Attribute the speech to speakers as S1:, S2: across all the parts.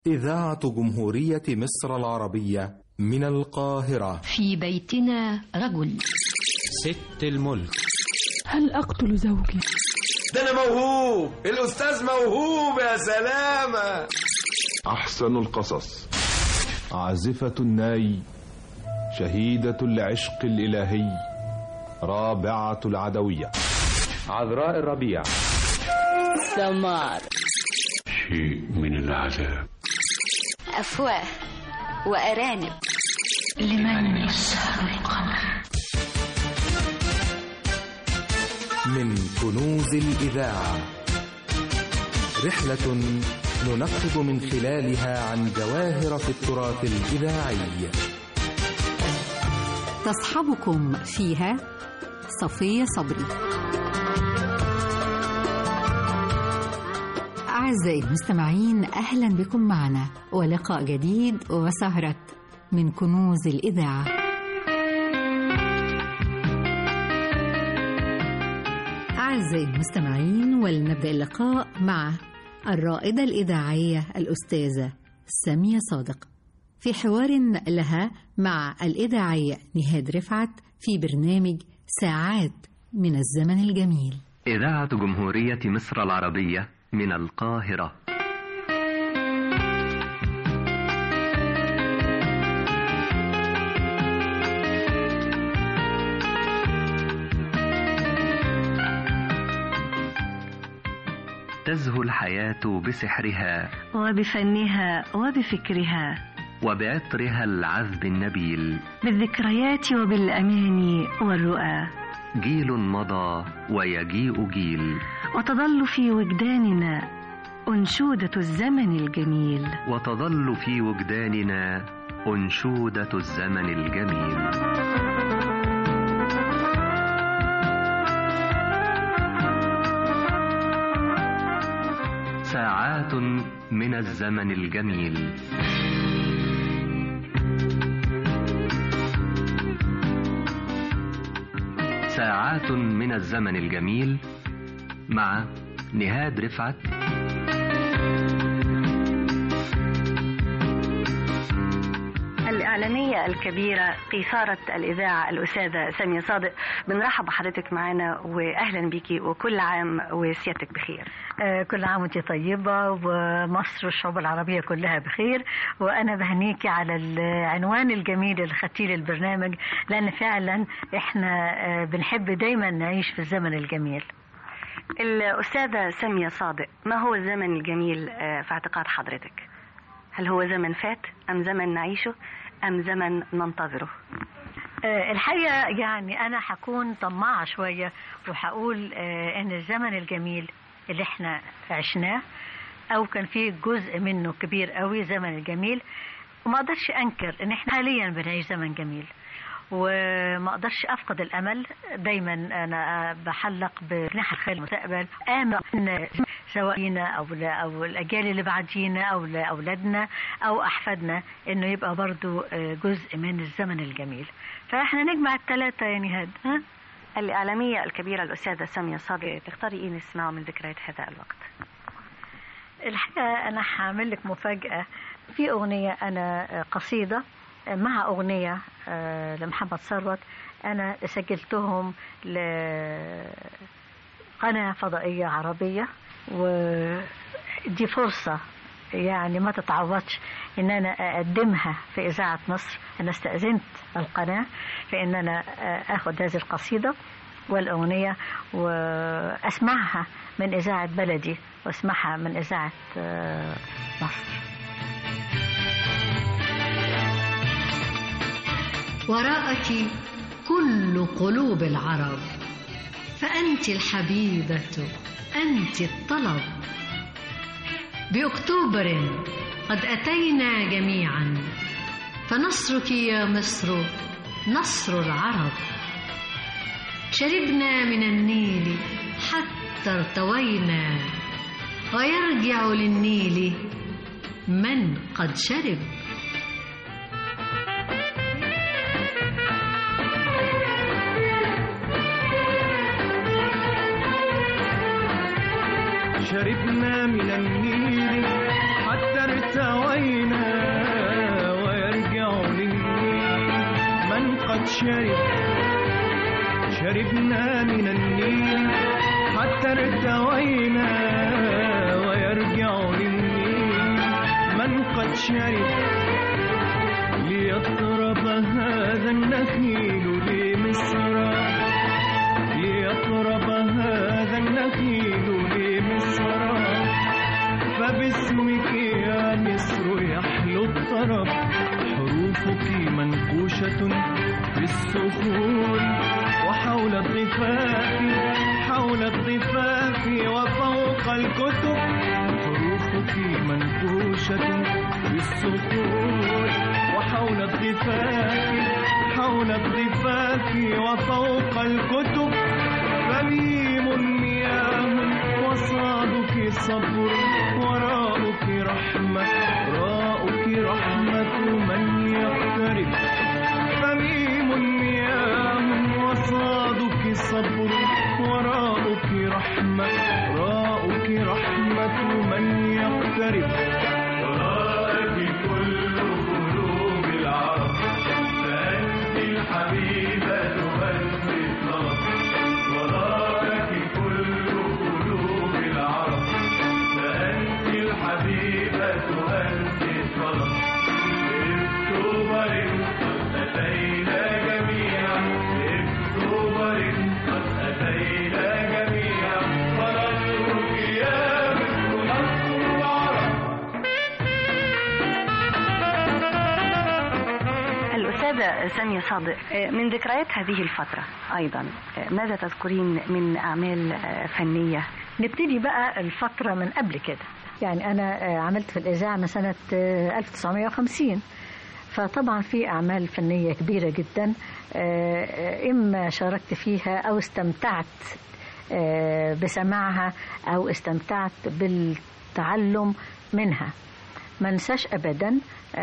S1: إذاعة جمهورية مصر العربية من القاهرة
S2: في بيتنا رجل
S3: ست الملك
S4: هل أقتل زوجي؟
S5: ده أنا موهوب الأستاذ موهوب يا سلامة
S6: أحسن القصص عازفة الناي شهيدة العشق الإلهي رابعة العدوية
S7: عذراء الربيع
S8: سمار
S9: شيء من العذاب
S10: أفواه وأرانب
S2: لمن يسهر القمر
S1: من كنوز الإذاعة رحلة ننقب من خلالها عن جواهر في التراث الإذاعي
S11: تصحبكم فيها صفية صبري أعزائي المستمعين أهلا بكم معنا ولقاء جديد وسهرة من كنوز الإذاعة أعزائي المستمعين ولنبدأ اللقاء مع الرائدة الإذاعية الأستاذة سامية صادق في حوار لها مع الإذاعية نهاد رفعت في برنامج ساعات من الزمن الجميل
S12: إذاعة جمهورية مصر العربية من القاهرة تزهو الحياة بسحرها
S13: وبفنها وبفكرها
S12: وبعطرها العذب النبيل
S13: بالذكريات وبالأماني والرؤى
S12: جيل مضى ويجيء جيل
S13: وتظل في وجداننا أنشودة الزمن الجميل
S12: وتظل في وجداننا أنشودة الزمن الجميل ساعات من الزمن الجميل ساعات من الزمن الجميل مع نهاد رفعت
S13: الإعلامية الكبيرة قيثارة الإذاعة الأستاذة سامية صادق بنرحب بحضرتك معانا وأهلا بيكي وكل عام وسيادتك بخير
S14: آه كل عام وانت طيبة ومصر والشعوب العربية كلها بخير وأنا بهنيكي على العنوان الجميل اللي خدتيه للبرنامج لأن فعلا احنا آه بنحب دايما نعيش في الزمن الجميل
S13: الأستاذة سامية صادق ما هو الزمن الجميل آه في اعتقاد حضرتك؟ هل هو زمن فات أم زمن نعيشه أم زمن ننتظره
S14: أه الحقيقة يعني أنا هكون طماعة شوية وهقول أه إن الزمن الجميل اللي إحنا عشناه أو كان فيه جزء منه كبير قوي زمن الجميل وما أقدرش أنكر إن إحنا حاليا بنعيش زمن جميل وما اقدرش افقد الامل دايما انا بحلق بجناح الخير المستقبل امل ان سواء لينا او او الاجيال اللي بعدينا او لاولادنا او احفادنا انه يبقى برضو جزء من الزمن الجميل فاحنا نجمع الثلاثه يا نهاد ها
S13: الاعلاميه الكبيره الاستاذه ساميه صادق تختاري ايه نسمعه من ذكريات هذا الوقت
S14: الحقيقه انا هعمل لك مفاجاه في اغنيه انا قصيده مع أغنية لمحمد ثروت أنا سجلتهم لقناة فضائية عربية ودي فرصة يعني ما تتعوضش ان انا اقدمها في اذاعه مصر انا استاذنت القناه في ان انا اخذ هذه القصيده والاغنيه واسمعها من اذاعه بلدي واسمعها من اذاعه مصر
S15: وراءك كل قلوب العرب فأنت الحبيبة أنت الطلب بأكتوبر قد أتينا جميعا فنصرك يا مصر نصر العرب شربنا من النيل حتى ارتوينا ويرجع للنيل من قد شرب
S16: شربنا من النيل حتى ارتوينا قد شرب شربنا من النيل حتى ارتوينا ويرجع للنيل من قد شرب ليطرب هذا النخيل لمصر ليطرب هذا النخيل لمصر فباسمك يا مصر يحلو الطرب حروفك منقوشة في الصخور وحول الضفاف حول الضفاف وفوق الكتب حروفك منقوشة في الصخور وحول الضفاف حول الضفاف وفوق الكتب فميم مياه وصادك صبر وراءك رحمة راءك رحمة من يقترب فميم مياه وصادك صبر وراءك رحمة راءك رحمة من يقترب
S17: وراءك كل قلوب العرب فأنت الحبيبة أنت الطرف وراءك كل قلوب العرب فأنت الحبيبة أنت الطرف بأكتوبر قد أتينا جميعا بأكتوبر قد أتينا جميعا ونصرك يا مصر نصر العرب
S13: الأستاذة سامية صادق من ذكريات هذه الفترة أيضا ماذا تذكرين من أعمال فنية
S14: نبتدي بقى الفترة من قبل كده يعني أنا عملت في الإذاعة من سنة 1950 فطبعا في أعمال فنية كبيرة جدا إما شاركت فيها أو استمتعت بسماعها أو استمتعت بالتعلم منها ما انساش ابدا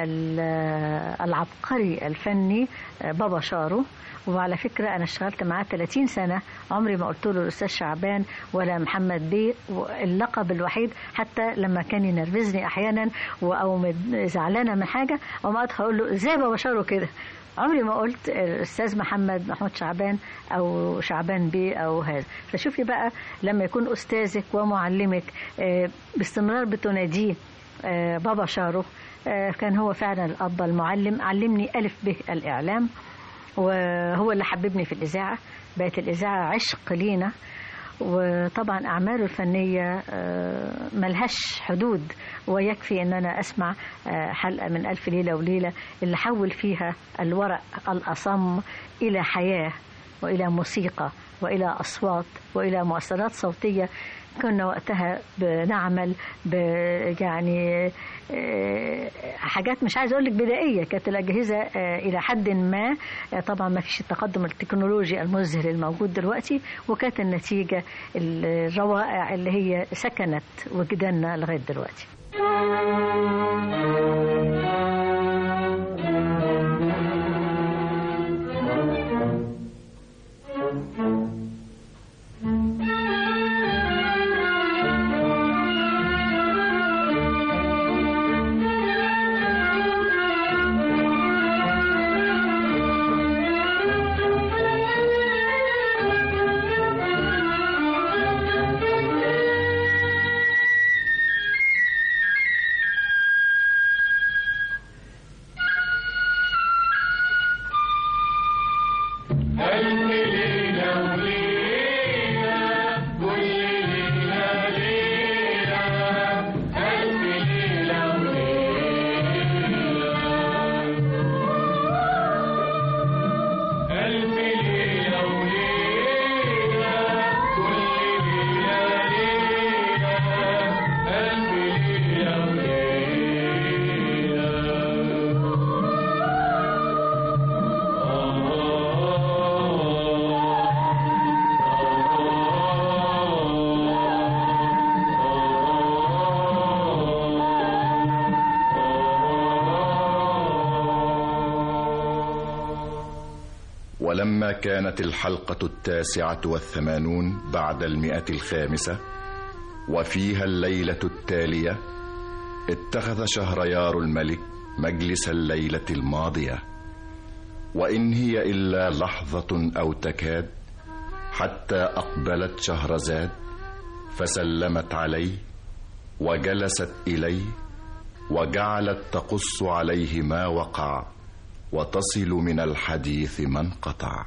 S14: العبقري الفني بابا شارو وعلى فكرة أنا اشتغلت معاه 30 سنة عمري ما قلت له الأستاذ شعبان ولا محمد بيه اللقب الوحيد حتى لما كان ينرفزني أحيانا أو زعلانة من حاجة أو ما هقول له إزاي بابا شارو كده عمري ما قلت الأستاذ محمد محمود شعبان أو شعبان بيه أو هذا فشوفي بقى لما يكون أستاذك ومعلمك باستمرار بتناديه بابا شارو كان هو فعلا الأب المعلم علمني ألف به الإعلام وهو اللي حببني في الإذاعة بقت الإذاعة عشق لينا وطبعا أعماله الفنية ملهاش حدود ويكفي أن أنا أسمع حلقة من ألف ليلة وليلة اللي حول فيها الورق الأصم إلى حياة وإلى موسيقى وإلى أصوات وإلى مؤثرات صوتية كنا وقتها بنعمل ب يعني حاجات مش عايز اقول لك بدائيه كانت الاجهزه الى حد ما طبعا ما فيش التقدم التكنولوجي المذهل الموجود دلوقتي وكانت النتيجه الروائع اللي هي سكنت وجداننا لغايه دلوقتي
S18: ولما كانت الحلقة التاسعة والثمانون بعد المئة الخامسة وفيها الليلة التالية اتخذ شهريار الملك مجلس الليلة الماضية وإن هي إلا لحظة أو تكاد حتى أقبلت شهرزاد فسلمت عليه وجلست إليه وجعلت تقص عليه ما وقع وتصل من الحديث ما انقطع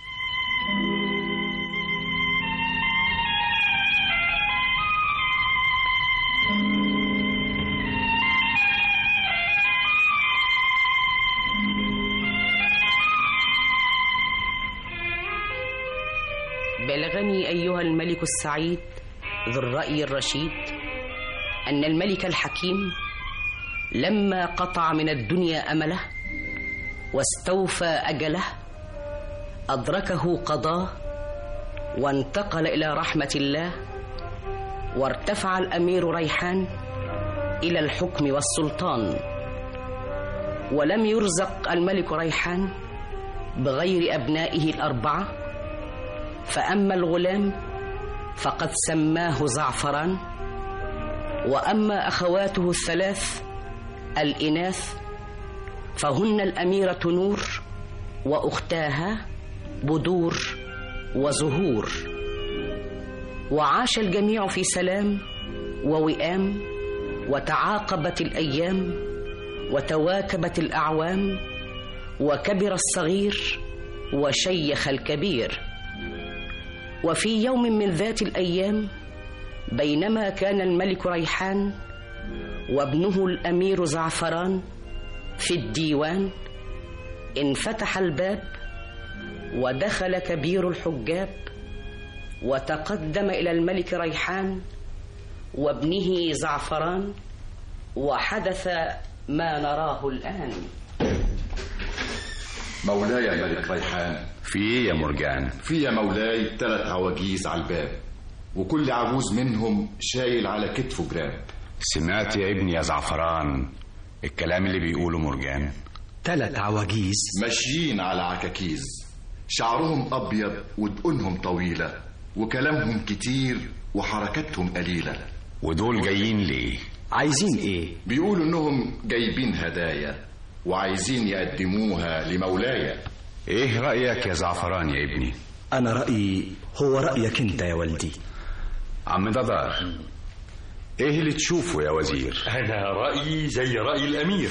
S19: بلغني أيها الملك السعيد ذو الرأي الرشيد أن الملك الحكيم لما قطع من الدنيا أمله واستوفى أجله أدركه قضاه وانتقل إلى رحمة الله وارتفع الأمير ريحان إلى الحكم والسلطان ولم يرزق الملك ريحان بغير أبنائه الأربعة فأما الغلام فقد سماه زعفران وأما أخواته الثلاث الإناث فهن الأميرة نور وأختاها بدور وزهور وعاش الجميع في سلام ووئام وتعاقبت الأيام وتواكبت الأعوام وكبر الصغير وشيخ الكبير وفي يوم من ذات الأيام بينما كان الملك ريحان وابنه الأمير زعفران في الديوان انفتح الباب ودخل كبير الحجاب وتقدم إلى الملك ريحان وابنه زعفران وحدث ما نراه الآن
S18: مولاي الملك ريحان
S20: في ايه يا مرجان
S18: في يا مولاي ثلاث عواجيز على الباب وكل عجوز منهم شايل على كتفه جراب
S20: سمعت يا ابني يا زعفران الكلام اللي بيقوله مرجان
S21: تلات عواجيز
S18: ماشيين على عكاكيز شعرهم أبيض ودقنهم طويلة وكلامهم كتير وحركاتهم قليلة
S20: ودول جايين ليه
S21: عايزين ايه
S18: بيقولوا انهم جايبين هدايا وعايزين يقدموها لمولاي
S20: ايه رأيك يا زعفران يا ابني
S21: انا رأيي هو رأيك انت يا والدي
S20: عم ددار ايه اللي تشوفه يا وزير
S22: انا رأيي زي رأي الامير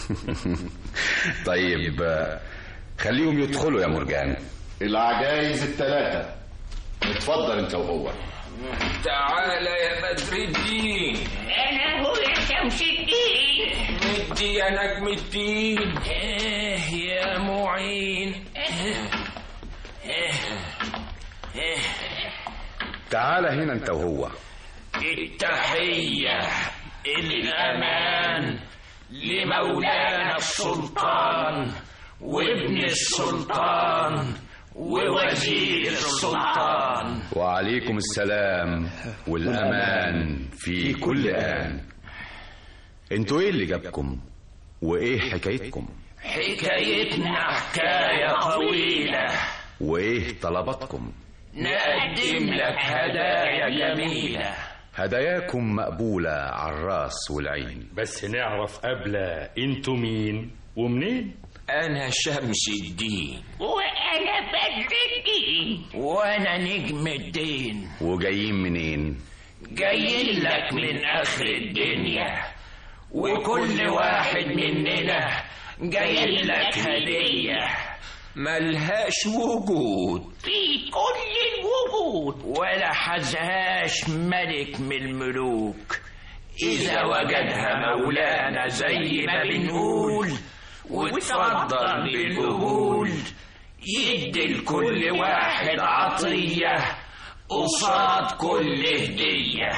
S20: طيب خليهم يدخلوا يا مرجان
S18: العجايز الثلاثة اتفضل انت وهو
S5: تعال يا بدر الدين
S23: انا هو يا شمس الدين
S5: مدي يا نجم الدين ايه يا معين إيه إيه
S20: إيه تعال هنا انت وهو
S5: التحية الأمان لمولانا السلطان وابن السلطان ووزير السلطان
S20: وعليكم السلام والأمان في كل آن انتوا ايه اللي جابكم وايه حكايتكم
S5: حكايتنا حكاية طويلة
S20: وايه طلباتكم
S5: نقدم لك هدايا جميلة
S20: هداياكم مقبولة على الراس والعين
S22: بس نعرف قبل انتوا مين ومنين
S5: أنا شمس الدين
S23: وانا بدر الدين
S5: وأنا نجم الدين
S20: وجايين منين
S5: جايين لك من آخر الدنيا وكل واحد مننا جاي لك هدية ملهاش وجود
S23: في كل الوجود
S5: ولا حزهاش ملك من الملوك إذا وجدها مولانا زي ما بنقول وتفضل بالقبول يدي لكل واحد عطية قصاد كل هدية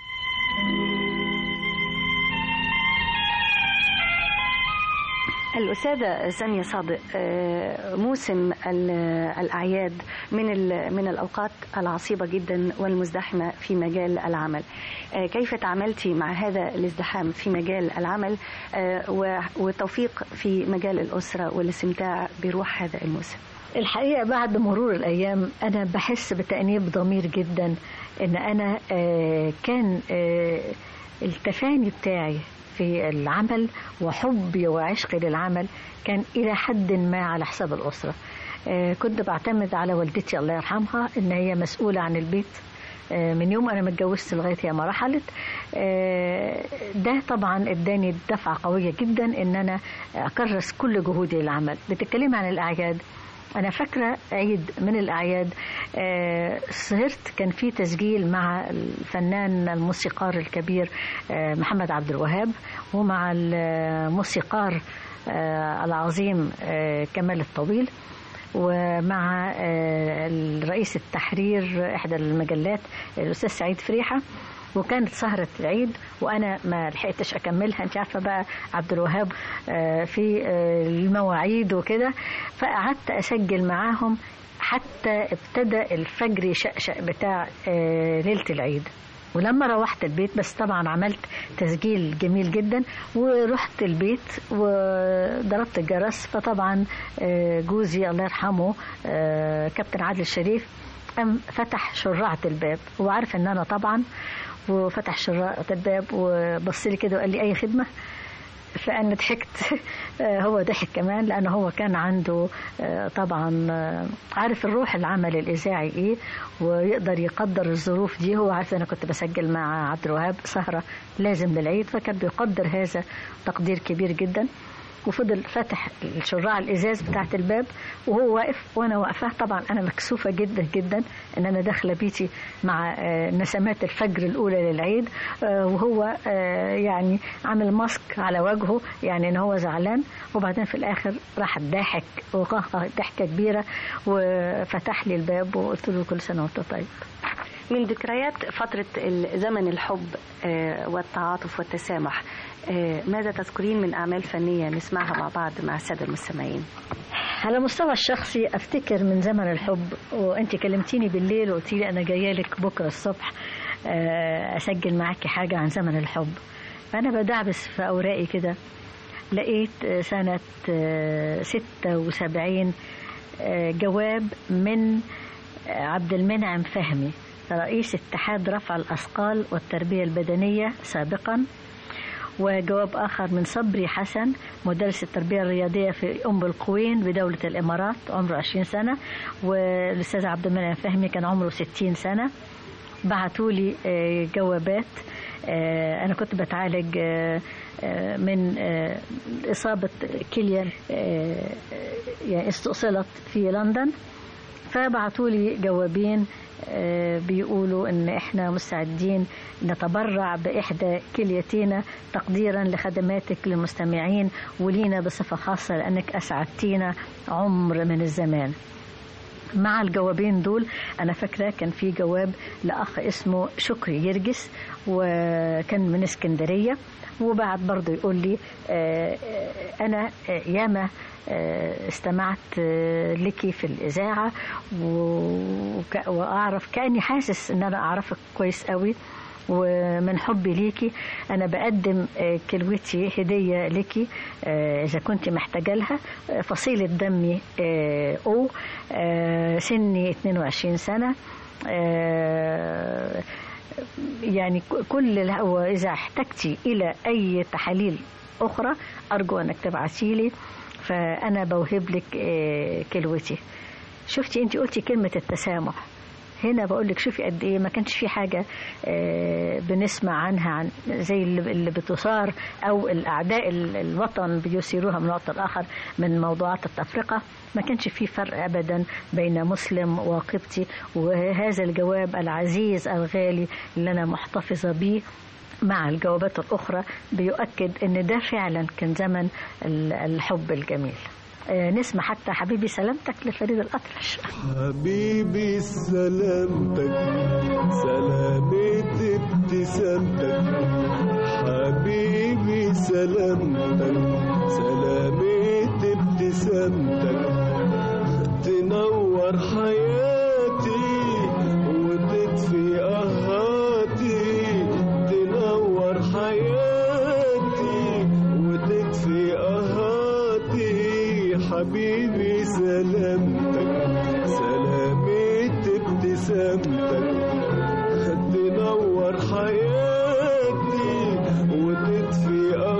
S13: الأستاذة سامية صادق موسم الأعياد من من الأوقات العصيبة جدا والمزدحمة في مجال العمل كيف تعاملتي مع هذا الازدحام في مجال العمل والتوفيق في مجال الأسرة والاستمتاع بروح هذا الموسم
S14: الحقيقة بعد مرور الأيام أنا بحس بتأنيب ضمير جدا إن أنا كان التفاني بتاعي في العمل وحبي وعشقي للعمل كان إلى حد ما على حساب الأسرة آه، كنت بعتمد على والدتي الله يرحمها إن هي مسؤولة عن البيت آه، من يوم انا ما اتجوزت لغايه هي ما رحلت آه، ده طبعا اداني دفعه قويه جدا ان انا اكرس كل جهودي للعمل بتتكلمي عن الاعياد انا فاكره عيد من الاعياد آه، سهرت كان في تسجيل مع الفنان الموسيقار الكبير آه، محمد عبد الوهاب ومع الموسيقار آه، العظيم آه، كمال الطويل ومع آه، رئيس التحرير احدى المجلات الاستاذ سعيد فريحه وكانت سهرة العيد وأنا ما لحقتش أكملها أنت عارفة بقى عبد الوهاب آه، في آه، المواعيد وكده فقعدت أسجل معاهم حتى ابتدى الفجر يشقشق بتاع آه، ليلة العيد ولما روحت البيت بس طبعا عملت تسجيل جميل جدا ورحت البيت وضربت الجرس فطبعا آه، جوزي الله يرحمه آه، كابتن عادل الشريف قام فتح شراعة الباب هو عارف ان انا طبعا وفتح شراعة الباب وبص لي كده وقال لي اي خدمة فانا ضحكت آه، هو ضحك كمان لان هو كان عنده آه، طبعا آه، عارف الروح العمل الاذاعي ايه ويقدر يقدر الظروف دي هو عارف انا كنت بسجل مع عبد الوهاب سهره لازم للعيد فكان بيقدر هذا تقدير كبير جدا وفضل فاتح الشراع الازاز بتاعت الباب وهو واقف وانا واقفه طبعا انا مكسوفه جدا جدا ان انا داخله بيتي مع آه، نسمات الفجر الاولى للعيد آه، وهو آه، يعني عامل ماسك على وجهه يعني ان هو زعلان وبعدين في الاخر راح ضاحك وقهقه ضحكه كبيره وفتح لي الباب وقلت له كل سنه وانت طيب
S13: من ذكريات فترة ال- زمن الحب آه، والتعاطف والتسامح آه، ماذا تذكرين من أعمال فنية نسمعها مع بعض مع السادة المستمعين
S14: على المستوى الشخصي افتكر من زمن الحب وانت كلمتيني بالليل وقلتي لي انا جايه لك بكره الصبح آه، اسجل معاكي حاجه عن زمن الحب فانا بدعبس في اوراقي كده لقيت آه، سنه آه، 76 آه، جواب من آه، عبد المنعم فهمي رئيس اتحاد رفع الاثقال والتربيه البدنيه سابقا وجواب آخر من صبري حسن مدرس التربية الرياضية في أم القوين بدولة الإمارات عمره 20 سنة والأستاذ عبد المنعم فهمي كان عمره 60 سنة بعتوا لي آه، جوابات آه، أنا كنت بتعالج آه، آه، من آه، إصابة كلية آه، يعني استؤصلت في لندن فبعتوا لي جوابين آه، بيقولوا ان احنا مستعدين نتبرع باحدى كليتينا تقديرا لخدماتك للمستمعين ولينا بصفه خاصه لانك اسعدتينا عمر من الزمان مع الجوابين دول انا فاكره كان في جواب لاخ اسمه شكري يرجس وكان من اسكندريه وبعد برضه يقول لي آه، آه، انا آه، ياما آه، استمعت آه، لك في الاذاعه وك- واعرف كاني حاسس ان انا اعرفك كويس قوي ومن حبي ليكي انا بقدم آه، كلوتي هديه ليكي آه، اذا كنت محتاجه لها آه، فصيله دمي آه، او آه، سني 22 سنه آه، يعني ك- كل ال- واذا احتجتي الى اي تحاليل اخرى ارجو انك تبعتي لي فانا بوهب لك آه، كلوتي شفتي انت قلتي كلمه التسامح هنا بقول لك شوفي قد ايه ما كانش في حاجه آه، بنسمع عنها عن زي اللي اللي بتثار او الاعداء ال- الوطن بيثيروها من وقت لاخر من موضوعات التفرقه ما كانش في فرق ابدا بين مسلم وقبطي وهذا الجواب العزيز الغالي اللي انا محتفظه بيه مع الجوابات الاخرى بيؤكد ان ده فعلا كان زمن ال- الحب الجميل آه، نسمع حتى حبيبي سلامتك لفريد الأطرش
S17: حبيبي سلامتك سلامة ابتسامتك حبيبي سلامتك سلامة ابتسامتك تنور حياتي وتطفي قهاتي تنور حياتي وتطفي قهاتي حبيبي سلامتك سلامة ابتسامتك تنور حياتي وتطفي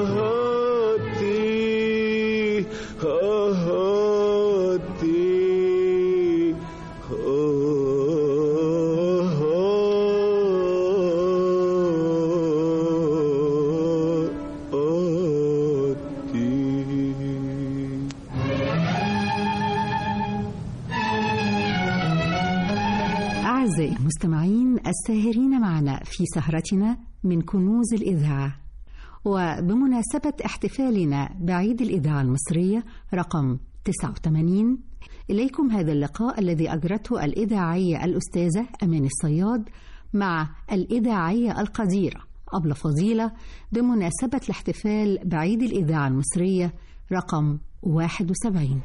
S11: أعزائي المستمعين الساهرين معنا في سهرتنا من كنوز الإذاعة وبمناسبة احتفالنا بعيد الإذاعة المصرية رقم 89 إليكم هذا اللقاء الذي أجرته الإذاعية الأستاذة أمان الصياد مع الإذاعية القديرة أبلة فضيلة بمناسبة الاحتفال بعيد الإذاعة المصرية رقم 71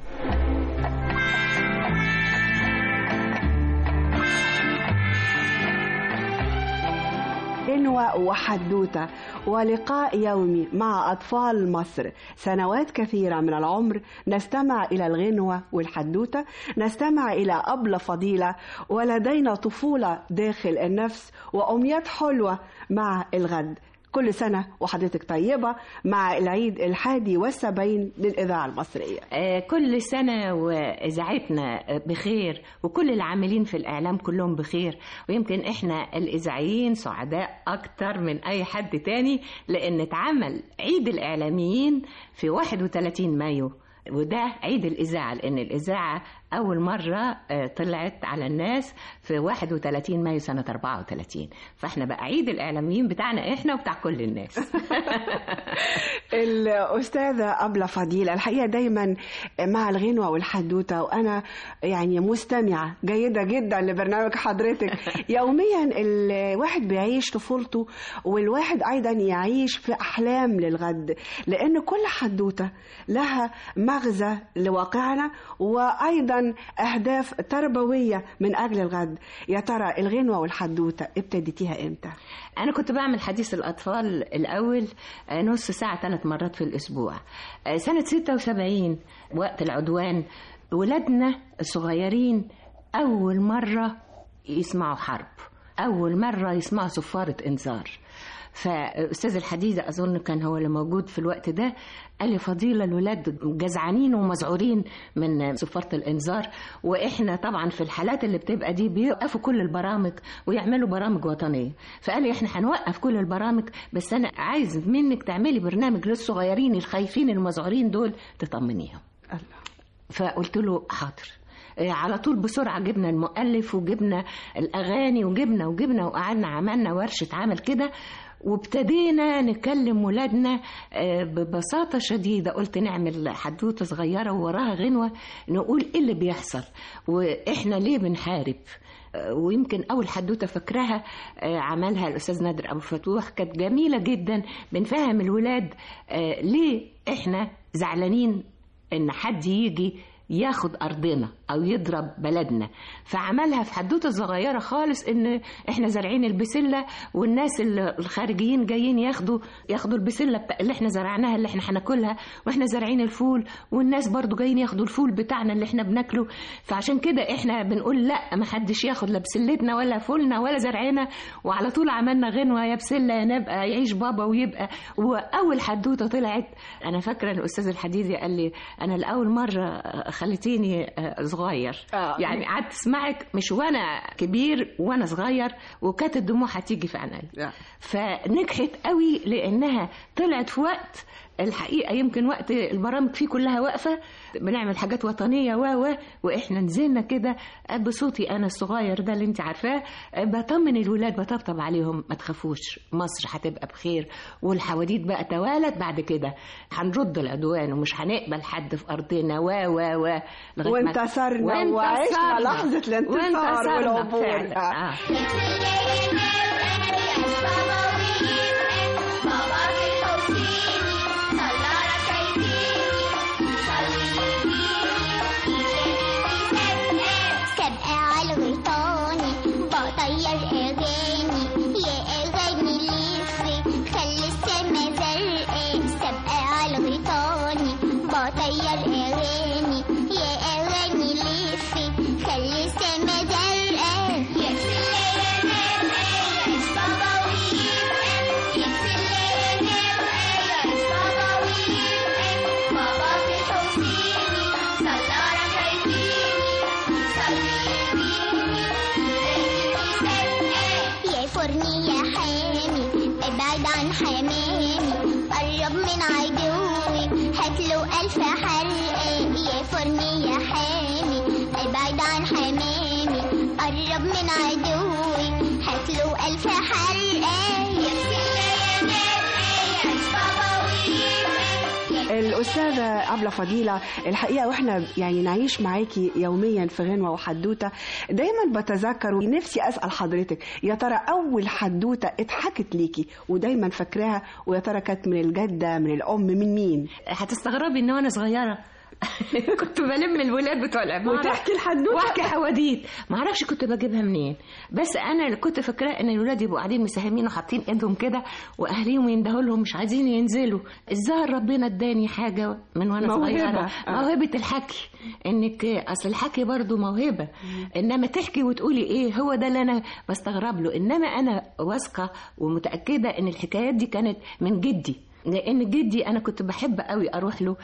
S3: غنوة وحدوتة ولقاء يومي مع أطفال مصر سنوات كثيرة من العمر نستمع إلى الغنوة والحدوتة نستمع إلى أبلة فضيلة ولدينا طفولة داخل النفس وأمنيات حلوة مع الغد كل سنة وحضرتك طيبة مع العيد الحادي والسبعين للإذاعة المصرية
S4: آه، كل سنة وإذاعتنا بخير وكل العاملين في الإعلام كلهم بخير ويمكن إحنا الإذاعيين سعداء أكتر من أي حد تاني لأن اتعمل عيد الإعلاميين في 31 مايو وده عيد الإذاعة لأن الإذاعة أول مرة آه، طلعت على الناس في 31 مايو سنة 34 فإحنا بقى عيد الإعلاميين بتاعنا إحنا وبتاع كل الناس
S3: الأستاذة أبلة فضيلة الحقيقة دايما مع الغنوة والحدوتة وأنا يعني مستمعة جيدة جدا لبرنامج حضرتك يوميا الواحد بيعيش طفولته والواحد أيضا يعيش في أحلام للغد لأن كل حدوتة لها مغزى لواقعنا وأيضا أهداف تربوية من أجل الغد يا ترى الغنوة والحدوتة ابتديتيها إمتى؟
S4: أنا كنت بعمل حديث الأطفال الأول آه، نص ساعة ثلاث مرات في الأسبوع آه، سنة 76 وقت العدوان ولادنا الصغيرين أول مرة يسمعوا حرب أول مرة يسمعوا صفارة إنذار فأستاذ الحديدة أظن كان هو اللي موجود في الوقت ده قال لي فضيلة الولاد جزعانين ومذعورين من صفارة الإنذار وإحنا طبعا في الحالات اللي بتبقى دي بيوقفوا كل البرامج ويعملوا برامج وطنية فقال لي إحنا هنوقف كل البرامج بس أنا عايز منك تعملي برنامج للصغيرين الخايفين المذعورين دول تطمنيهم فقلت له حاضر آه، على طول بسرعة جبنا المؤلف وجبنا الأغاني وجبنا وجبنا وقعدنا عملنا ورشة عمل كده وابتدينا نكلم ولادنا آه، ببساطة شديدة قلت نعمل حدوتة صغيرة ووراها غنوة نقول ايه اللي بيحصل واحنا ليه بنحارب آه، ويمكن اول حدوته فاكراها آه، عملها الاستاذ نادر ابو فتوح كانت جميله جدا بنفهم الولاد آه، ليه احنا زعلانين ان حد يجي ياخد ارضنا او يضرب بلدنا فعملها في حدوته صغيره خالص ان احنا زارعين البسله والناس ال- الخارجيين جايين ياخدوا ياخدوا البسله بتاع اللي احنا زرعناها اللي احنا هناكلها واحنا زارعين الفول والناس برضو جايين ياخدوا الفول بتاعنا اللي احنا بناكله فعشان كده احنا بنقول لا ما حدش ياخد لا بسلتنا ولا فولنا ولا زرعنا وعلى طول عملنا غنوه يا بسله يا نبقى يعيش بابا ويبقى واول حدوته طلعت انا فاكره الاستاذ الحديدي قال لي انا لاول مره خليتيني آه، صغير
S3: آه.
S4: يعني قعدت اسمعك مش وانا كبير وانا صغير وكانت الدموع هتيجي في عينيا فنجحت قوي لانها طلعت في وقت الحقيقه يمكن وقت البرامج فيه كلها واقفه بنعمل حاجات وطنيه و و واحنا نزلنا كده بصوتي انا الصغير ده اللي انت عارفاه بطمن الولاد بطبطب عليهم ما تخافوش مصر هتبقى بخير والحواديت بقى توالت بعد كده هنرد العدوان ومش هنقبل حد في ارضنا و و و لغاية ما-
S3: وانتصرنا وعشنا لحظة الانتصار
S4: وانتصرنا
S3: والعبور
S4: فعلا. آه.
S6: سابقة على الغيطاني بطير أغاني يا أغاني لفي خلي السما زرقاء سابقة على الغيطاني بطير أغاني يا أغاني لفي خلي السما زرقاء يا سلام يا بابا ويبقى
S3: الأستاذة أبلة فضيلة الحقيقة وإحنا يعني نعيش معاكي يوميا في غنوة وحدوتة دايما بتذكر ونفسي أسأل حضرتك يا ترى أول حدوتة اتحكت ليكي ودايما فاكراها ويا ترى كانت من الجدة من الأم من مين؟
S4: هتستغربي ان وانا صغيره كنت بلم الولاد بتوع العماره
S3: وتحكي الحدوته
S4: واحكي حواديت ما اعرفش كنت بجيبها منين بس انا اللي كنت فاكراه ان الولاد يبقوا قاعدين مساهمين وحاطين ايدهم كده واهاليهم يندهوا لهم مش عايزين ينزلوا الظاهر ربنا اداني حاجه من وانا
S3: موهبة.
S4: صغيره
S3: آه.
S4: موهبه الحكي انك اصل الحكي برضو موهبه انما تحكي وتقولي ايه هو ده اللي انا بستغرب له انما انا واثقه ومتاكده ان الحكايات دي كانت من جدي لان جدي انا كنت بحب قوي اروح له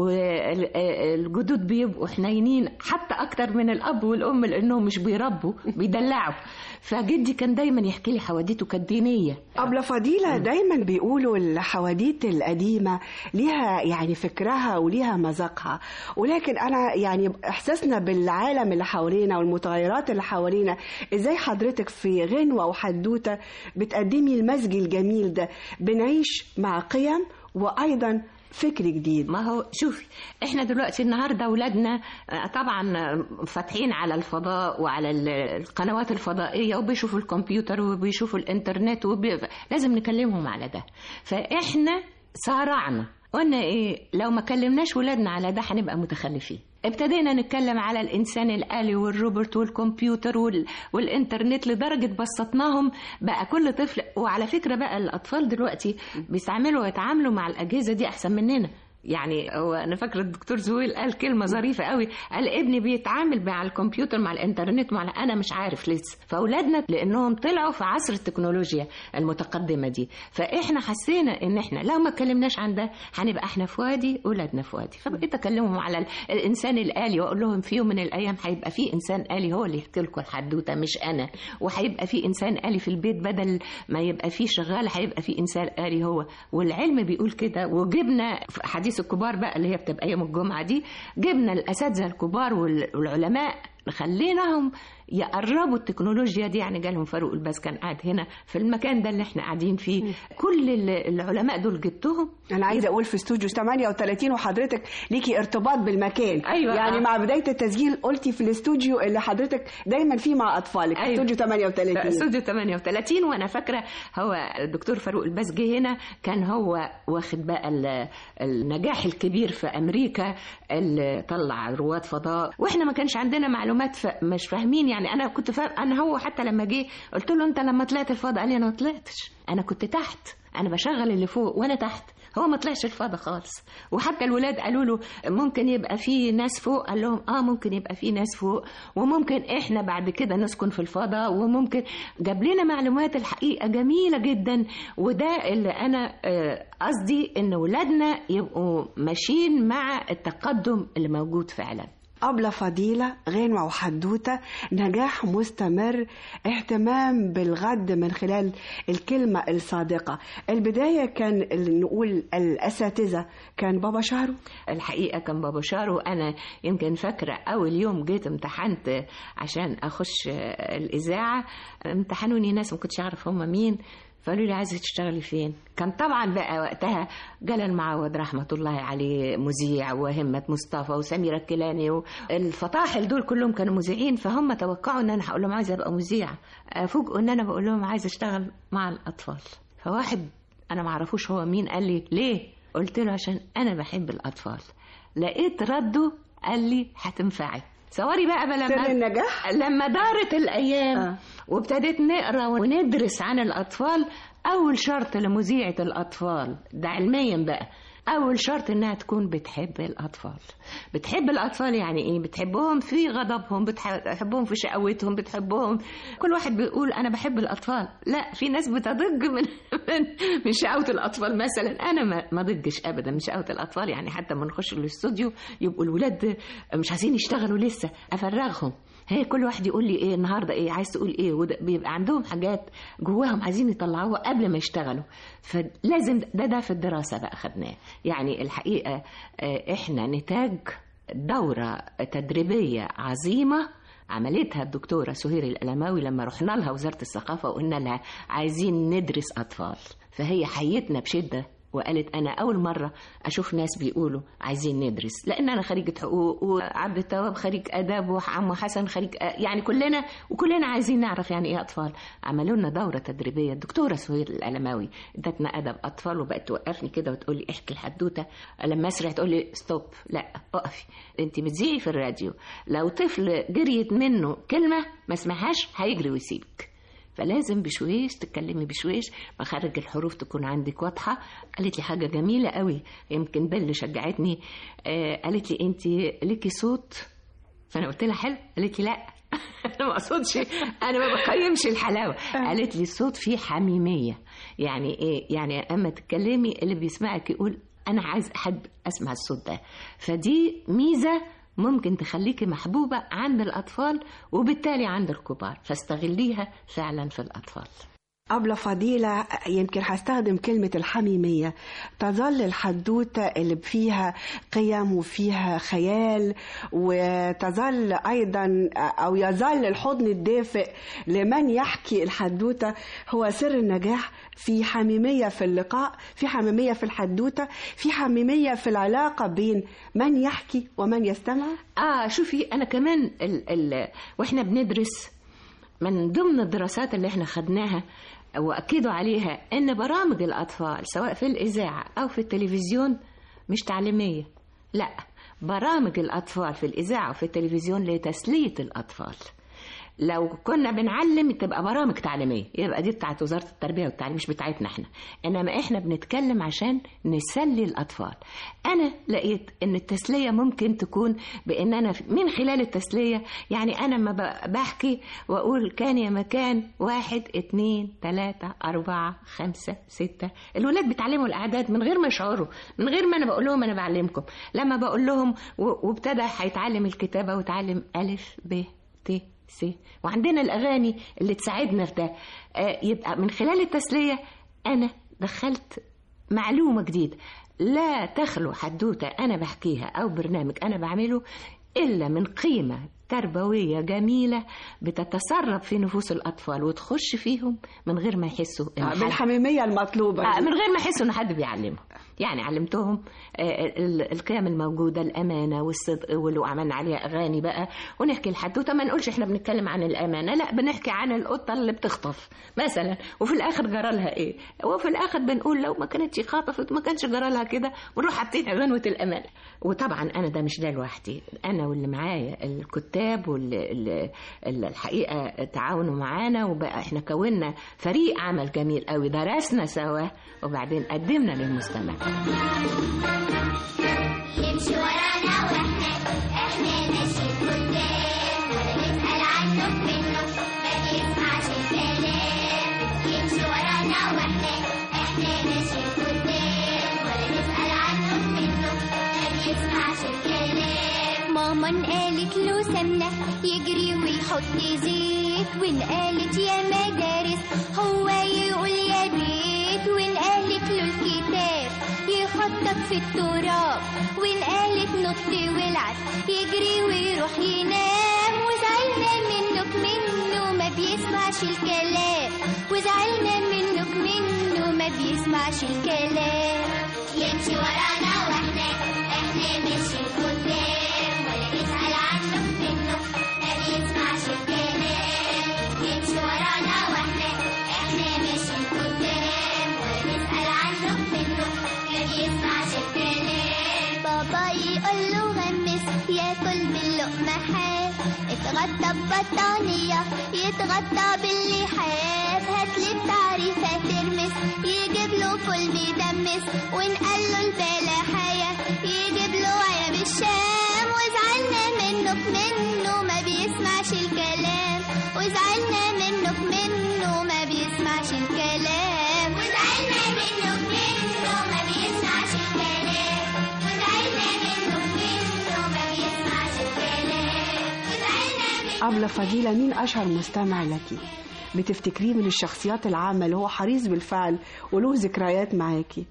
S4: والجدود بيبقوا حنينين حتى اكتر من الاب والام لانهم مش بيربوا بيدلعوا فجدي كان دايما يحكي لي حواديته كانت دينيه
S3: أبلة فضيلة دايما بيقولوا الحواديت القديمة ليها يعني فكرها وليها مذاقها ولكن أنا يعني إحساسنا بالعالم اللي حوالينا والمتغيرات اللي حوالينا إزاي حضرتك في غنوة وحدوتة بتقدمي المزج الجميل ده بنعيش مع قيم وأيضا فكر جديد
S4: ما هو شوفي احنا دلوقتي النهارده اولادنا آه، طبعا آه، فاتحين على الفضاء وعلى ال- القنوات الفضائيه وبيشوفوا الكمبيوتر وبيشوفوا الانترنت وبي... لازم نكلمهم على ده فاحنا سارعنا قلنا ايه لو ما كلمناش ولادنا على ده هنبقى متخلفين ابتدينا نتكلم على الانسان الالي والروبوت والكمبيوتر وال... والانترنت لدرجه بسطناهم بقى كل طفل وعلى فكره بقى الاطفال دلوقتي بيستعملوا ويتعاملوا مع الاجهزه دي احسن مننا يعني هو انا فاكره الدكتور زويل قال كلمه ظريفه قوي قال ابني بيتعامل مع الكمبيوتر مع الانترنت مع انا مش عارف لسه فاولادنا لانهم طلعوا في عصر التكنولوجيا المتقدمه دي فاحنا حسينا ان احنا لو ما اتكلمناش عن ده هنبقى احنا في وادي اولادنا في وادي فبقيت اكلمهم على ال- الانسان الالي واقول لهم في يوم من الايام هيبقى في انسان الي هو اللي يحكي لكم الحدوته مش انا وهيبقى في انسان الي في البيت بدل ما يبقى في شغال هيبقى في انسان الي هو والعلم بيقول كده وجبنا في حديث الكبار بقى اللي هي بتبقى يوم الجمعه دي جبنا الاساتذه الكبار وال- والعلماء خليناهم يقربوا التكنولوجيا دي يعني جالهم فاروق الباز كان قاعد هنا في المكان ده اللي احنا قاعدين فيه كل ال- العلماء دول جبتهم
S3: أنا عايزة أقول في استوديو 38 وحضرتك ليكي ارتباط بالمكان
S4: أيوة.
S3: يعني
S4: آه.
S3: مع بداية التسجيل قلتي في الاستوديو اللي حضرتك دايما فيه مع أطفالك
S4: أيوة.
S3: استوديو 38
S4: استوديو 38 وانا فاكره هو الدكتور فاروق الباز جه هنا كان هو واخد بقى ال- النجاح الكبير في امريكا اللي طلع رواد فضاء واحنا ما كانش عندنا معلومات فمش فاهمين يعني انا كنت فاهم انا هو حتى لما جه قلت له انت لما طلعت الفضاء قال لي انا ما طلعتش انا كنت تحت انا بشغل اللي فوق وانا تحت هو ما طلعش الفضاء خالص وحتى الولاد قالوا له ممكن يبقى في ناس فوق قال لهم اه ممكن يبقى في ناس فوق وممكن احنا بعد كده نسكن في الفضاء وممكن جاب لنا معلومات الحقيقه جميله جدا وده اللي انا آه، قصدي ان ولادنا يبقوا ماشيين مع التقدم اللي موجود فعلا
S3: أبلة فضيلة غنوة وحدوتة نجاح مستمر اهتمام بالغد من خلال الكلمة الصادقة البداية كان ال- نقول الأساتذة كان بابا شهرو
S4: الحقيقة كان بابا شارو أنا يمكن فاكرة أول يوم جيت امتحنت عشان أخش الإذاعة امتحنوني ناس ما كنتش أعرف هم مين فقالوا لي عايزة تشتغلي فين كان طبعا بقى وقتها جلال المعوض رحمة الله عليه مذيع وهمة مصطفى وسميرة الكيلاني والفطاحل دول كلهم كانوا مذيعين فهم توقعوا ان انا هقول لهم عايزة ابقى مذيعة فوجئوا ان انا بقول لهم عايزة اشتغل مع الاطفال فواحد انا معرفوش هو مين قال لي ليه قلت له عشان انا بحب الاطفال لقيت رده قال لي هتنفعي صوري بقى بقى
S3: سر
S4: لما
S3: النجاح
S4: لما دارت الايام آه. وابتديت نقرا وندرس عن الاطفال اول شرط لمذيعه الاطفال ده علميا بقى اول شرط انها تكون بتحب الاطفال بتحب الاطفال يعني ايه بتحبهم في غضبهم بتحبهم في شقاوتهم بتحبهم كل واحد بيقول انا بحب الاطفال لا في ناس بتضج من من, من شقاوه الاطفال مثلا انا ما ما ضجش ابدا من شقاوه الاطفال يعني حتى لما نخش الاستوديو يبقوا الولاد مش عايزين يشتغلوا لسه افرغهم هي كل واحد يقول لي ايه النهارده ايه عايز تقول ايه وده بيبقى عندهم حاجات جواهم عايزين يطلعوها قبل ما يشتغلوا فلازم ده ده في الدراسه بقى خدناه يعني الحقيقه آه، احنا نتاج دوره تدريبيه عظيمه عملتها الدكتوره سهير الالماوي لما رحنا لها وزاره الثقافه وقلنا لها عايزين ندرس اطفال فهي حيتنا بشده وقالت انا اول مره اشوف ناس بيقولوا عايزين ندرس لان انا خريجه حقوق وعبد التواب خريج اداب وعم حسن خريج يعني كلنا وكلنا عايزين نعرف يعني ايه اطفال عملوا لنا دوره تدريبيه الدكتوره سهير الالماوي ادتنا ادب اطفال وبقت توقفني كده وتقول لي احكي الحدوته لما اسرع تقول لي ستوب لا اقفي انت بتذيعي في الراديو لو طفل جريت منه كلمه ما سمعهاش هيجري ويسيبك فلازم بشويش تتكلمي بشويش مخارج الحروف تكون عندك واضحه قالت لي حاجه جميله قوي يمكن بل شجعتني آه قالت لي انت ليكي صوت فانا قلت لها حلو قالت لي لا انا ما اقصدش انا ما بقيمش الحلاوه قالت لي الصوت فيه حميميه يعني ايه يعني اما تتكلمي اللي بيسمعك يقول انا عايز احب اسمع الصوت ده فدي ميزه ممكن تخليكي محبوبة عند الأطفال وبالتالي عند الكبار فاستغليها فعلا في الأطفال
S3: أبلة فضيلة يمكن هستخدم كلمة الحميمية تظل الحدوتة اللي فيها قيم وفيها خيال وتظل أيضا أو يظل الحضن الدافئ لمن يحكي الحدوتة هو سر النجاح في حميمية في اللقاء في حميمية في الحدوتة في حميمية في العلاقة بين من يحكي ومن يستمع
S4: آه شوفي أنا كمان ال ال وإحنا بندرس من ضمن الدراسات اللي احنا خدناها واكدوا عليها ان برامج الاطفال سواء في الاذاعه او في التلفزيون مش تعليميه لا برامج الاطفال في الاذاعه وفي التلفزيون لتسليه الاطفال لو كنا بنعلم تبقى برامج تعليميه يبقى دي بتاعت وزاره التربيه والتعليم مش بتاعتنا احنا انما احنا بنتكلم عشان نسلي الاطفال انا لقيت ان التسليه ممكن تكون بان انا من خلال التسليه يعني انا ما بحكي واقول كان يا مكان واحد اتنين تلاته اربعه خمسه سته الولاد بيتعلموا الاعداد من غير ما يشعروا من غير ما انا بقول لهم انا بعلمكم لما بقول لهم وابتدى هيتعلم الكتابه وتعلم الف ب ت سي وعندنا الأغاني اللي تساعدنا في ده آه يبقى من خلال التسلية أنا دخلت معلومة جديدة لا تخلو حدوتة أنا بحكيها أو برنامج أنا بعمله إلا من قيمة تربوية جميلة بتتسرب في نفوس الأطفال وتخش فيهم من غير ما يحسوا
S3: إن حد... بالحميمية المطلوبة
S4: آه من غير ما يحسوا إن حد بيعلمهم يعني علمتهم آه القيم الموجودة الأمانة والصدق واللي عملنا عليها أغاني بقى ونحكي الحدوتة ما نقولش إحنا بنتكلم عن الأمانة لا بنحكي عن القطة اللي بتخطف مثلا وفي الآخر جرالها إيه وفي الآخر بنقول لو ما كانتش خطفت ما كانش جرالها كده ونروح حاطين غنوة الأمانة وطبعا أنا ده مش ده لوحدي أنا واللي معايا الكتاب الكتاب والحقيقه تعاونوا معانا وبقى احنا كونا فريق عمل جميل قوي درسنا سوا وبعدين قدمنا للمستمع
S6: يمشي ورانا واحنا احنا ماشيين قدام ولا نسأل عنه منه ما بيسمعش الكلام يمشي ورانا واحنا احنا ماشيين قدام ولا نسأل عنه منه ما بيسمعش الكلام ماما قالت له سمنة يجري ويحط زيت وإن قالت يا مدارس هو يقول يا بيت وإن قالت له الكتاب يخطط في التراب وإن قالت نط ولعت يجري ويروح ينام وزعلنا منك منه ما بيسمعش الكلام وزعلنا منك منه ما بيسمعش الكلام يمشي ورانا واحنا احنا ماشيين قدام ولا نسأل عنه منه ما بيسمعش الكلام يمشي ورانا واحنا احنا ماشيين قدام ولا نسأل عنه منه ما بيسمعش الكلام بابا يقول له غمس ياكل باللقمة حاف اتغطى ببطانية يتغطى باللحاف هاتلي بتعريفة ترمس يجيب له فول مدمس ونقال له البلاحية يجيب له عنب الشام وزعلنا منك منه ما بيسمعش الكلام وزعلنا منك منه ما بيسمعش الكلام وزعلنا منك منه ما بيسمعش الكلام وزعلنا منك منه ما بيسمعش الكلام وزعلنا
S3: أبلة فضيلة مين أشهر مستمع لك بتفتكريه من الشخصيات العامة اللي هو حريص بالفعل وله ذكريات معاكي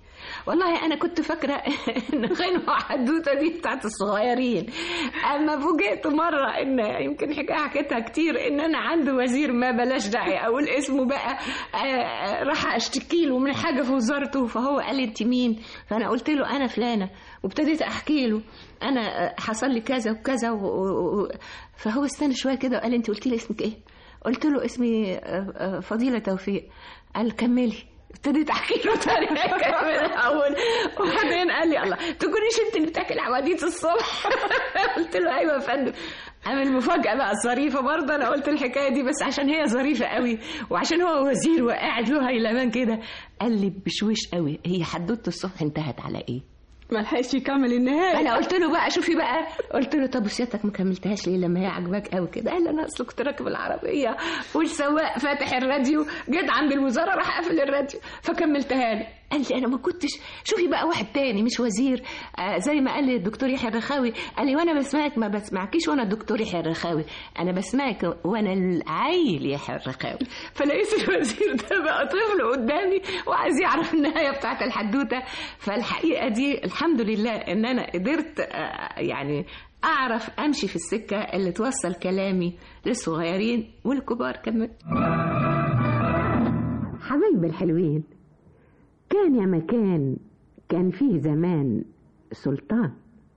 S4: والله انا كنت فاكره ان غنوه حدوته دي بتاعت الصغيرين اما فوجئت مره ان يمكن حكايه حكيتها كتير ان انا عندي وزير ما بلاش داعي اقول اسمه بقى آه، آه، راح اشتكي له من حاجه في وزارته فهو قال لي انت مين فانا قلت له انا فلانه وابتديت احكي له انا آه، حصل لي كذا وكذا و... و... و... فهو استنى شويه كده وقال لي انت قلتي لي اسمك ايه قلت له اسمي آه، آه، فضيله توفيق قال كملي ابتديت احكي له تاني من الاول وبعدين قال لي الله تكونيش انت اللي بتاكل حواديت الصبح قلت له ايوه يا فندم اما المفاجاه بقى الظريفه برضه انا قلت الحكايه دي بس عشان هي ظريفه قوي وعشان هو وزير وقاعد له هيلمان كده قال لي بشويش قوي هي حدوته الصبح انتهت على ايه
S3: ما لحقش يكمل النهايه
S4: انا قلت له بقى شوفي بقى قلت له طب وسيادتك ما كملتهاش ليه لما هي عجباك قوي كده قال لي انا اصل كنت راكب العربيه والسواق فاتح الراديو جيت عند الوزاره راح قافل الراديو فكملتها له قال لي انا ما كنتش شوفي بقى واحد تاني مش وزير آه زي ما قال لي الدكتور يحيى الرخاوي قال لي وانا بسمعك ما بسمعكيش وانا الدكتور يحيى الرخاوي انا بسمعك وانا العيل يحيى الرخاوي فلقيت الوزير ده بقى طفل قدامي وعايز يعرف النهايه بتاعت الحدوته فالحقيقه دي الحمد لله ان انا قدرت آه يعني اعرف امشي في السكه اللي توصل كلامي للصغيرين والكبار كمان
S7: حبايب الحلوين كان يا مكان كان فيه زمان سلطان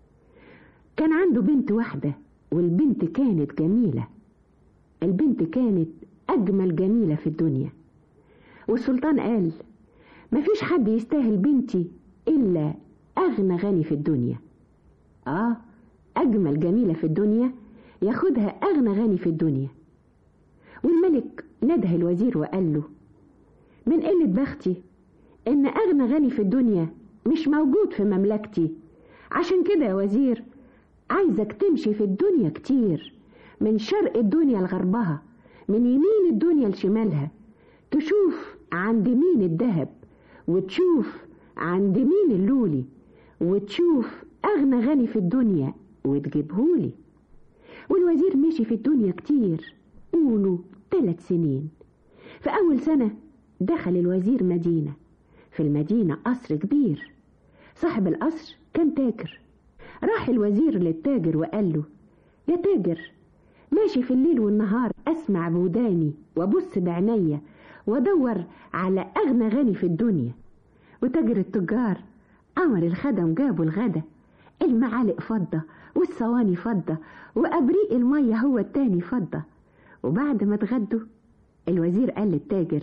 S7: كان عنده بنت واحدة والبنت كانت جميلة البنت كانت أجمل جميلة في الدنيا والسلطان قال مفيش حد يستاهل بنتي إلا أغنى غني في الدنيا آه أجمل جميلة في الدنيا ياخدها أغنى غني في الدنيا والملك نده الوزير وقال له من قلة بختي إن أغنى غني في الدنيا مش موجود في مملكتي عشان كده يا وزير عايزك تمشي في الدنيا كتير من شرق الدنيا لغربها من يمين الدنيا لشمالها تشوف عند مين الذهب وتشوف عند مين اللولي وتشوف أغنى غني في الدنيا وتجيبهولي والوزير مشي في الدنيا كتير قولوا ثلاث سنين في أول سنة دخل الوزير مدينة في المدينة قصر كبير صاحب القصر كان تاجر راح الوزير للتاجر وقال له يا تاجر ماشي في الليل والنهار أسمع بوداني وأبص بعينيا وأدور على أغنى غني في الدنيا وتاجر التجار أمر الخدم جابوا الغدا المعالق فضة والصواني فضة وأبريق المية هو التاني فضة وبعد ما اتغدوا الوزير قال للتاجر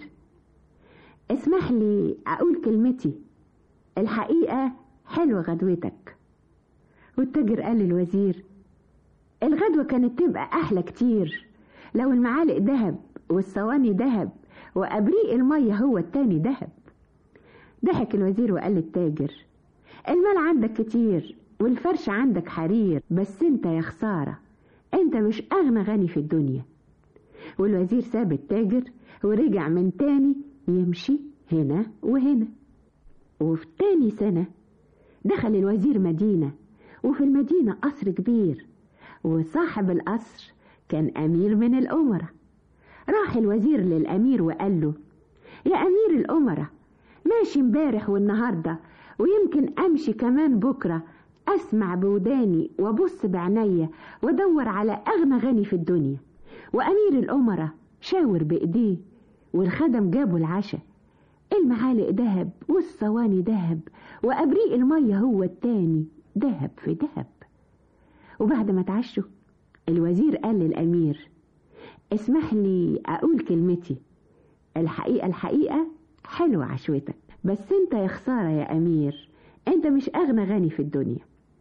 S7: اسمح لي أقول كلمتي الحقيقة حلوة غدوتك والتاجر قال للوزير الغدوة كانت تبقى أحلى كتير لو المعالق دهب والصواني دهب وأبريق المية هو التاني دهب ضحك الوزير وقال للتاجر المال عندك كتير والفرش عندك حرير بس انت يا خسارة انت مش أغنى غني في الدنيا والوزير ساب التاجر ورجع من تاني يمشي هنا وهنا وفي تاني سنة دخل الوزير مدينة وفي المدينة قصر كبير وصاحب القصر كان أمير من الأمراء راح الوزير للأمير وقال له يا أمير الأمراء ماشي امبارح والنهاردة ويمكن أمشي كمان بكرة أسمع بوداني وأبص بعينيا وأدور على أغنى غني في الدنيا وأمير الأمراء شاور بإيديه والخدم جابوا العشاء المعالق دهب والصواني دهب وأبريق المية هو التاني دهب في دهب وبعد ما اتعشوا الوزير قال للأمير اسمح لي أقول كلمتي الحقيقة الحقيقة حلوة عشوتك بس انت يا خسارة يا أمير انت مش أغنى غني في الدنيا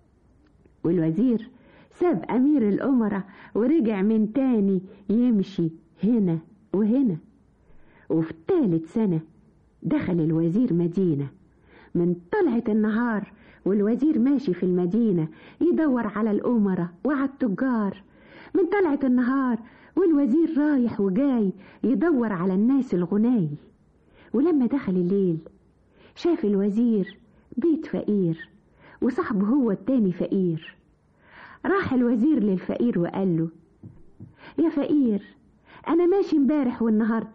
S7: والوزير ساب أمير الأمراء ورجع من تاني يمشي هنا وهنا وفي تالت سنة دخل الوزير مدينة من طلعة النهار والوزير ماشي في المدينة يدور على الأمراء وعلى التجار من طلعة النهار والوزير رايح وجاي يدور على الناس الغناي ولما دخل الليل شاف الوزير بيت فقير وصاحبه هو التاني فقير راح الوزير للفقير وقال له يا فقير أنا ماشي امبارح والنهاردة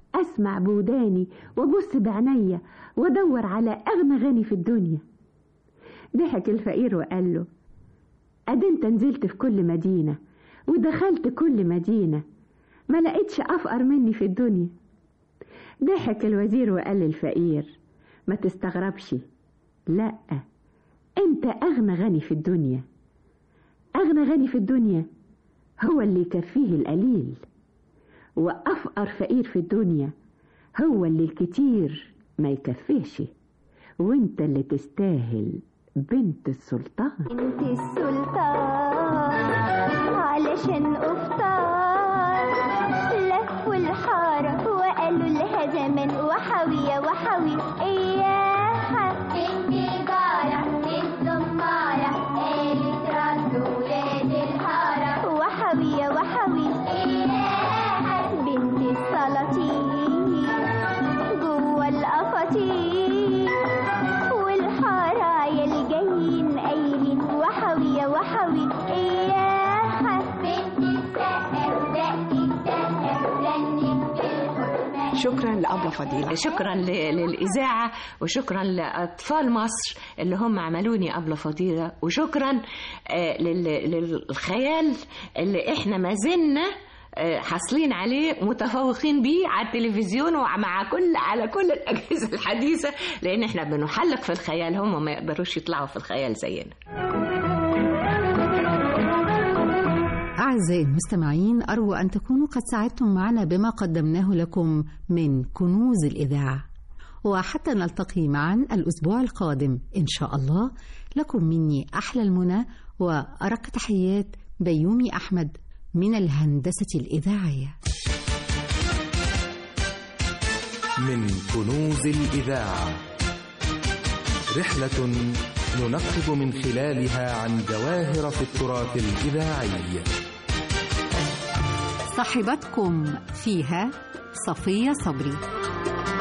S7: أسمع بوداني وأبص بعينيا وأدور على أغنى غني في الدنيا ضحك الفقير وقال له أدي أنت نزلت في كل مدينة ودخلت كل مدينة ما لقيتش أفقر مني في الدنيا ضحك الوزير وقال للفقير ما تستغربش لا أنت أغنى غني في الدنيا أغنى غني في الدنيا هو اللي يكفيه القليل وأفقر فقير في الدنيا هو اللي الكتير ما يكفيش وانت اللي تستاهل بنت السلطان
S6: انت السلطان علشان افطار لفوا الحارة وقالوا لها زمان وحوية وحوي اياها انت جارة الزمارة قالت رد ولاد الحارة وحوية وحوي اياها بنت السلاطين جوا القفاطين والحرايا الجايين قايلين وحوية وحوي إياها بنت السقا ودق الدقة ورنت بالحرمة
S3: شكرا لأبلة فضيلة
S4: شكرا ل- للإذاعة وشكرا لأطفال مصر اللي هم عملوني أبلة فضيلة وشكرا آه، لل- للخيال اللي احنا ما زلنا آه، حاصلين عليه متفوقين بيه على التلفزيون ومع كل على كل الأجهزة الحديثة لأن احنا بنحلق في الخيال هم ما يقدروش يطلعوا في الخيال زينا
S11: أعزائي المستمعين أرجو أن تكونوا قد ساعدتم معنا بما قدمناه لكم من كنوز الإذاعة وحتى نلتقي معا الأسبوع القادم إن شاء الله لكم مني أحلى المنى وأرق تحيات بيومي أحمد من الهندسة الإذاعية
S1: من كنوز الإذاعة رحلة ننقب من خلالها عن جواهر في التراث الإذاعي
S11: صاحبتكم فيها صفية صبري